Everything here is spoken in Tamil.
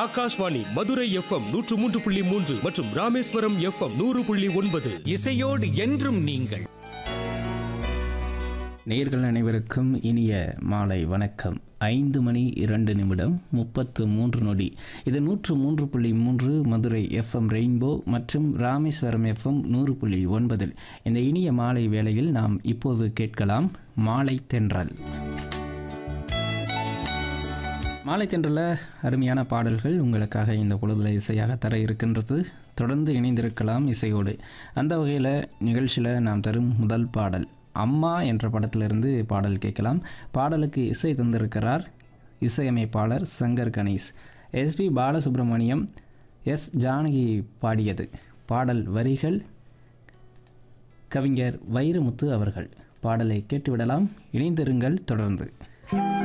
ஆகாஷ்வாணி மதுரை எஃப்எம் நூற்று மூன்று புள்ளி மூன்று மற்றும் ராமேஸ்வரம் எஃப்எம் நூறு புள்ளி ஒன்பது இசையோடு என்றும் நீங்கள் நேர்கள் அனைவருக்கும் இனிய மாலை வணக்கம் ஐந்து மணி இரண்டு நிமிடம் முப்பத்து மூன்று நொடி இது நூற்று மூன்று புள்ளி மூன்று மதுரை எஃப்எம் ரெயின்போ மற்றும் ராமேஸ்வரம் எஃப்எம் நூறு புள்ளி ஒன்பதில் இந்த இனிய மாலை வேளையில் நாம் இப்போது கேட்கலாம் மாலை தென்றல் மாலை தென்றல அருமையான பாடல்கள் உங்களுக்காக இந்த பொழுதுல இசையாக தர இருக்கின்றது தொடர்ந்து இணைந்திருக்கலாம் இசையோடு அந்த வகையில் நிகழ்ச்சியில் நாம் தரும் முதல் பாடல் அம்மா என்ற படத்திலிருந்து பாடல் கேட்கலாம் பாடலுக்கு இசை தந்திருக்கிறார் இசையமைப்பாளர் சங்கர் கணேஷ் எஸ்பி பாலசுப்ரமணியம் எஸ் ஜானகி பாடியது பாடல் வரிகள் கவிஞர் வைரமுத்து அவர்கள் பாடலை கேட்டுவிடலாம் இணைந்திருங்கள் தொடர்ந்து